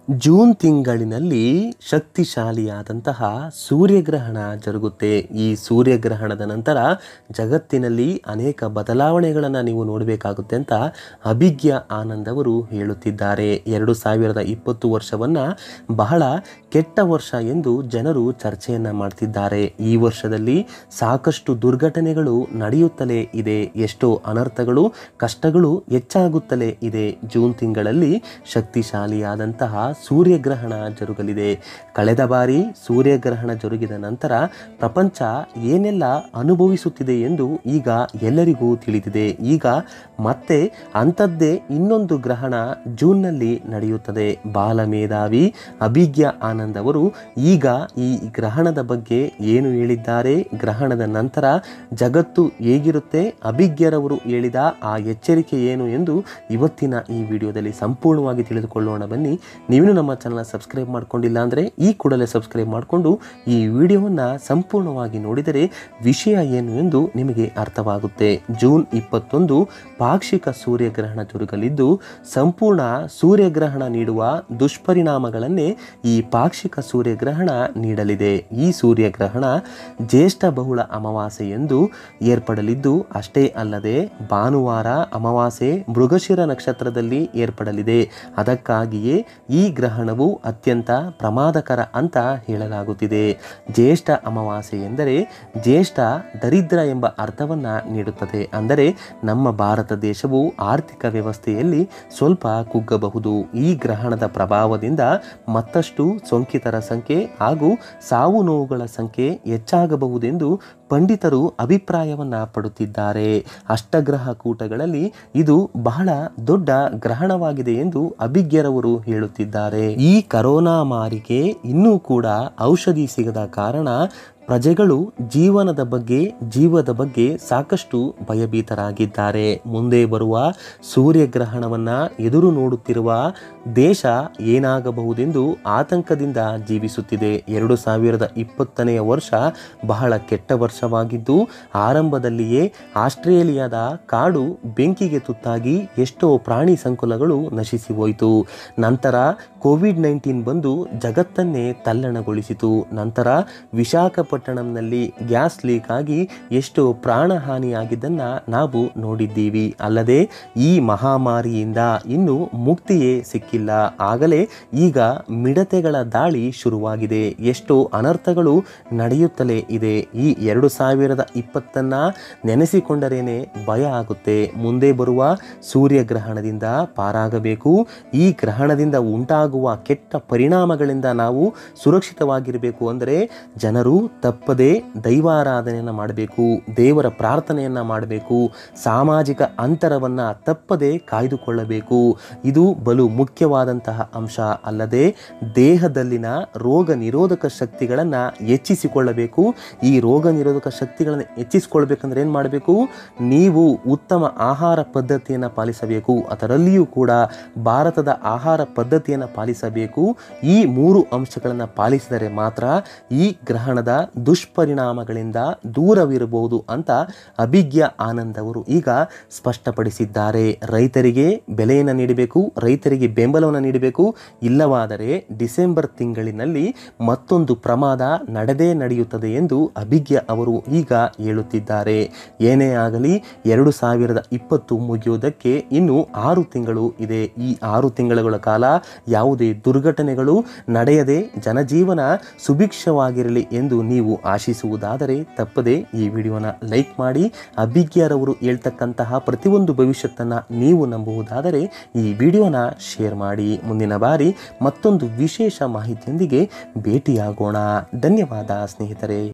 June ತಿಂಗಳಿನಲ್ಲಿ ಶಕ್ತಿಶಾಲಿಯಾದಂತಹ ಸೂರ್ಯಗ್ರಹಣ ಜರುಗುತ್ತೆ ಈ ಸೂರ್ಯಗ್ರಹಣದ ನಂತರ ಜಗತ್ತಿನಲ್ಲಿ ಅನೇಕ ಬದಲಾವಣೆಗಳನ್ನು ನೀವು ನೋಡಬೇಕಾಗುತ್ತೆ ಅಂತ ಅಭಿಜ್ಞ ಆನಂದ್ ಅವರು ಹೇಳುತ್ತಿದ್ದಾರೆ ಎರಡು ಸಾವಿರದ ಇಪ್ಪತ್ತು ವರ್ಷವನ್ನು ಬಹಳ ಕೆಟ್ಟ ವರ್ಷ ಎಂದು ಜನರು ಚರ್ಚೆಯನ್ನು ಮಾಡ್ತಿದ್ದಾರೆ ಈ ವರ್ಷದಲ್ಲಿ ಸಾಕಷ್ಟು ದುರ್ಘಟನೆಗಳು ನಡೆಯುತ್ತಲೇ ಇದೆ ಎಷ್ಟೋ ಅನರ್ಥಗಳು ಕಷ್ಟಗಳು ಹೆಚ್ಚಾಗುತ್ತಲೇ ಇದೆ ಜೂನ್ ತಿಂಗಳಲ್ಲಿ ಶಕ್ತಿಶಾಲಿಯಾದಂತಹ ಸೂರ್ಯಗ್ರಹಣ ಜರುಗಲಿದೆ ಕಳೆದ ಬಾರಿ ಸೂರ್ಯಗ್ರಹಣ ಜರುಗಿದ ನಂತರ ಪ್ರಪಂಚ ಏನೆಲ್ಲ ಅನುಭವಿಸುತ್ತಿದೆ ಎಂದು ಈಗ ಎಲ್ಲರಿಗೂ ತಿಳಿದಿದೆ ಈಗ ಮತ್ತೆ ಅಂಥದ್ದೇ ಇನ್ನೊಂದು ಗ್ರಹಣ ಜೂನ್ನಲ್ಲಿ ನಡೆಯುತ್ತದೆ ಬಾಲಮೇಧಾವಿ ಅಭಿಜ್ಞ ಆನಂದ್ ಅವರು ಈಗ ಈ ಗ್ರಹಣದ ಬಗ್ಗೆ ಏನು ಹೇಳಿದ್ದಾರೆ ಗ್ರಹಣದ ನಂತರ ಜಗತ್ತು ಹೇಗಿರುತ್ತೆ ಅಭಿಜ್ಞರವರು ಹೇಳಿದ ಆ ಎಚ್ಚರಿಕೆ ಏನು ಎಂದು ಇವತ್ತಿನ ಈ ವಿಡಿಯೋದಲ್ಲಿ ಸಂಪೂರ್ಣವಾಗಿ ತಿಳಿದುಕೊಳ್ಳೋಣ ಬನ್ನಿ ನೀವೇನು ನಮ್ಮ ಚಾನಲ್ ಸಬ್ಸ್ಕ್ರೈಬ್ ಮಾಡ್ಕೊಂಡಿಲ್ಲ ಅಂದರೆ ಈ ಕೂಡಲೇ ಸಬ್ಸ್ಕ್ರೈಬ್ ಮಾಡಿಕೊಂಡು ಈ ವಿಡಿಯೋವನ್ನು ಸಂಪೂರ್ಣವಾಗಿ ನೋಡಿದರೆ ವಿಷಯ ಏನು ಎಂದು ನಿಮಗೆ ಅರ್ಥವಾಗುತ್ತೆ ಜೂನ್ ಇಪ್ಪತ್ತೊಂದು ಪಾಕ್ಷಿಕ ಸೂರ್ಯಗ್ರಹಣ ಜರುಗಲಿದ್ದು ಸಂಪೂರ್ಣ ಸೂರ್ಯಗ್ರಹಣ ನೀಡುವ ದುಷ್ಪರಿಣಾಮಗಳನ್ನೇ ಈ ಪಾಕ್ಷಿಕ ಸೂರ್ಯಗ್ರಹಣ ನೀಡಲಿದೆ ಈ ಸೂರ್ಯಗ್ರಹಣ ಜ್ಯೇಷ್ಠ ಬಹುಳ ಅಮಾವಾಸ್ಯೆ ಎಂದು ಏರ್ಪಡಲಿದ್ದು ಅಷ್ಟೇ ಅಲ್ಲದೆ ಭಾನುವಾರ ಅಮಾವಾಸ್ಯೆ ಮೃಗಶಿರ ನಕ್ಷತ್ರದಲ್ಲಿ ಏರ್ಪಡಲಿದೆ ಅದಕ್ಕಾಗಿಯೇ ಈ ಗ್ರಹಣವು ಅತ್ಯಂತ ಪ್ರಮಾದಕರ ಅಂತ ಹೇಳಲಾಗುತ್ತಿದೆ ಜ್ಯೇಷ್ಠ ಅಮಾವಾಸ್ಯೆ ಎಂದರೆ ಜ್ಯೇಷ್ಠ ದರಿದ್ರ ಎಂಬ ಅರ್ಥವನ್ನ ನೀಡುತ್ತದೆ ಅಂದರೆ ನಮ್ಮ ಭಾರತ ದೇಶವು ಆರ್ಥಿಕ ವ್ಯವಸ್ಥೆಯಲ್ಲಿ ಸ್ವಲ್ಪ ಕುಗ್ಗಬಹುದು ಈ ಗ್ರಹಣದ ಪ್ರಭಾವದಿಂದ ಮತ್ತಷ್ಟು ಸೋಂಕಿತರ ಸಂಖ್ಯೆ ಹಾಗೂ ಸಾವು ನೋವುಗಳ ಸಂಖ್ಯೆ ಹೆಚ್ಚಾಗಬಹುದೆಂದು ಪಂಡಿತರು ಅಭಿಪ್ರಾಯವನ್ನ ಪಡುತ್ತಿದ್ದಾರೆ ಅಷ್ಟಗ್ರಹ ಕೂಟಗಳಲ್ಲಿ ಇದು ಬಹಳ ದೊಡ್ಡ ಗ್ರಹಣವಾಗಿದೆ ಎಂದು ಅಭಿಜ್ಞರವರು ಹೇಳುತ್ತಿದ್ದಾರೆ ಈ ಕರೋನಾ ಮಾರಿಗೆ ಇನ್ನೂ ಕೂಡ ಔಷಧಿ ಸಿಗದ ಕಾರಣ ಪ್ರಜೆಗಳು ಜೀವನದ ಬಗ್ಗೆ ಜೀವದ ಬಗ್ಗೆ ಸಾಕಷ್ಟು ಭಯಭೀತರಾಗಿದ್ದಾರೆ ಮುಂದೆ ಬರುವ ಸೂರ್ಯಗ್ರಹಣವನ್ನು ಎದುರು ನೋಡುತ್ತಿರುವ ದೇಶ ಏನಾಗಬಹುದೆಂದು ಆತಂಕದಿಂದ ಜೀವಿಸುತ್ತಿದೆ ಎರಡು ಸಾವಿರದ ಇಪ್ಪತ್ತನೆಯ ವರ್ಷ ಬಹಳ ಕೆಟ್ಟ ವರ್ಷವಾಗಿದ್ದು ಆರಂಭದಲ್ಲಿಯೇ ಆಸ್ಟ್ರೇಲಿಯಾದ ಕಾಡು ಬೆಂಕಿಗೆ ತುತ್ತಾಗಿ ಎಷ್ಟೋ ಪ್ರಾಣಿ ಸಂಕುಲಗಳು ನಶಿಸಿ ಹೋಯಿತು ನಂತರ ಕೋವಿಡ್ ನೈನ್ಟೀನ್ ಬಂದು ಜಗತ್ತನ್ನೇ ತಲ್ಲಣಗೊಳಿಸಿತು ನಂತರ ವಿಶಾಖಪಟ್ಟಣಂನಲ್ಲಿ ಗ್ಯಾಸ್ ಲೀಕ್ ಆಗಿ ಎಷ್ಟೋ ಪ್ರಾಣಹಾನಿಯಾಗಿದ್ದನ್ನು ನಾವು ನೋಡಿದ್ದೀವಿ ಅಲ್ಲದೆ ಈ ಮಹಾಮಾರಿಯಿಂದ ಇನ್ನೂ ಮುಕ್ತಿಯೇ ಸಿಕ್ಕಿಲ್ಲ ಆಗಲೇ ಈಗ ಮಿಡತೆಗಳ ದಾಳಿ ಶುರುವಾಗಿದೆ ಎಷ್ಟೋ ಅನರ್ಥಗಳು ನಡೆಯುತ್ತಲೇ ಇದೆ ಈ ಎರಡು ಸಾವಿರದ ಇಪ್ಪತ್ತನ್ನ ನೆನೆಸಿಕೊಂಡರೇನೆ ಭಯ ಆಗುತ್ತೆ ಮುಂದೆ ಬರುವ ಸೂರ್ಯಗ್ರಹಣದಿಂದ ಪಾರಾಗಬೇಕು ಈ ಗ್ರಹಣದಿಂದ ಉಂಟಾಗುವ ಕೆಟ್ಟ ಪರಿಣಾಮಗಳಿಂದ ನಾವು ಸುರಕ್ಷಿತವಾಗಿರಬೇಕು ಅಂದರೆ ಜನರು ತಪ್ಪದೇ ದೈವಾರಾಧನೆಯನ್ನು ಮಾಡಬೇಕು ದೇವರ ಪ್ರಾರ್ಥನೆಯನ್ನು ಮಾಡಬೇಕು ಸಾಮಾಜಿಕ ಅಂತರವನ್ನು ತಪ್ಪದೇ ಕಾಯ್ದುಕೊಳ್ಳಬೇಕು ಇದು ಬಲು ಮುಖ್ಯವಾದಂತಹ ಅಂಶ ಅಲ್ಲದೆ ದೇಹದಲ್ಲಿನ ರೋಗ ನಿರೋಧಕ ಶಕ್ತಿಗಳನ್ನು ಹೆಚ್ಚಿಸಿಕೊಳ್ಳಬೇಕು ಈ ರೋಗ ನಿರೋಧಕ ಶಕ್ತಿಗಳನ್ನು ಹೆಚ್ಚಿಸಿಕೊಳ್ಬೇಕಂದ್ರೆ ಏನು ಮಾಡಬೇಕು ನೀವು ಉತ್ತಮ ಆಹಾರ ಪದ್ಧತಿಯನ್ನು ಪಾಲಿಸಬೇಕು ಅದರಲ್ಲಿಯೂ ಕೂಡ ಭಾರತದ ಆಹಾರ ಪದ್ಧತಿಯನ್ನು ಪಾಲಿಸಬೇಕು ಈ ಮೂರು ಅಂಶಗಳನ್ನು ಪಾಲಿಸಿದರೆ ಮಾತ್ರ ಈ ಗ್ರಹಣದ ದುಷ್ಪರಿಣಾಮಗಳಿಂದ ದೂರವಿರಬಹುದು ಅಂತ ಅಭಿಜ್ಞ ಆನಂದ್ ಅವರು ಈಗ ಸ್ಪಷ್ಟಪಡಿಸಿದ್ದಾರೆ ರೈತರಿಗೆ ಬೆಲೆಯನ್ನು ನೀಡಬೇಕು ರೈತರಿಗೆ ಬೆಂಬಲವನ್ನು ನೀಡಬೇಕು ಇಲ್ಲವಾದರೆ ಡಿಸೆಂಬರ್ ತಿಂಗಳಿನಲ್ಲಿ ಮತ್ತೊಂದು ಪ್ರಮಾದ ನಡೆದೇ ನಡೆಯುತ್ತದೆ ಎಂದು ಅಭಿಜ್ಞ ಅವರು ಈಗ ಹೇಳುತ್ತಿದ್ದಾರೆ ಏನೇ ಆಗಲಿ ಎರಡು ಸಾವಿರದ ಇಪ್ಪತ್ತು ಮುಗಿಯುವುದಕ್ಕೆ ಇನ್ನು ಆರು ತಿಂಗಳು ಇದೆ ಈ ಆರು ತಿಂಗಳುಗಳ ಕಾಲ ಯಾವುದೇ ದುರ್ಘಟನೆಗಳು ನಡೆಯದೆ ಜನಜೀವನ ಸುಭಿಕ್ಷವಾಗಿರಲಿ ಎಂದು ನೀವು ಆಶಿಸುವುದಾದರೆ ತಪ್ಪದೆ ಈ ವಿಡಿಯೋನ ಲೈಕ್ ಮಾಡಿ ಅಭಿಜ್ಞರವರು ಹೇಳ್ತಕ್ಕಂತಹ ಪ್ರತಿಯೊಂದು ಭವಿಷ್ಯತ್ತನ್ನು ನೀವು ನಂಬುವುದಾದರೆ ಈ ವಿಡಿಯೋನ ಶೇರ್ ಮಾಡಿ ಮುಂದಿನ ಬಾರಿ ಮತ್ತೊಂದು ವಿಶೇಷ ಮಾಹಿತಿಯೊಂದಿಗೆ ಭೇಟಿಯಾಗೋಣ ಧನ್ಯವಾದ ಸ್ನೇಹಿತರೆ